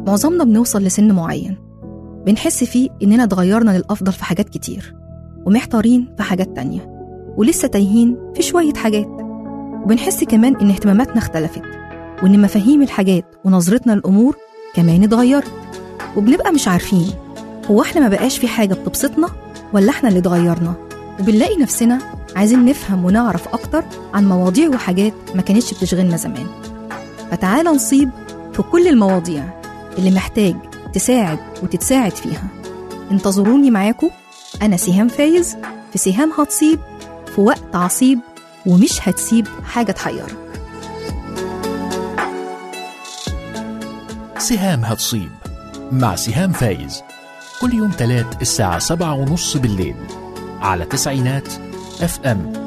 معظمنا بنوصل لسن معين بنحس فيه إننا اتغيرنا للأفضل في حاجات كتير ومحتارين في حاجات تانية ولسه تايهين في شوية حاجات وبنحس كمان إن اهتماماتنا اختلفت وإن مفاهيم الحاجات ونظرتنا للأمور كمان اتغيرت وبنبقى مش عارفين هو احنا ما بقاش في حاجة بتبسطنا ولا احنا اللي اتغيرنا وبنلاقي نفسنا عايزين نفهم ونعرف أكتر عن مواضيع وحاجات ما كانتش بتشغلنا زمان فتعالى نصيب في كل المواضيع اللي محتاج تساعد وتتساعد فيها انتظروني معاكم أنا سهام فايز في سهام هتصيب في وقت عصيب ومش هتسيب حاجة تحيرك سهام هتصيب مع سهام فايز كل يوم تلات الساعة سبعة ونص بالليل على تسعينات اف ام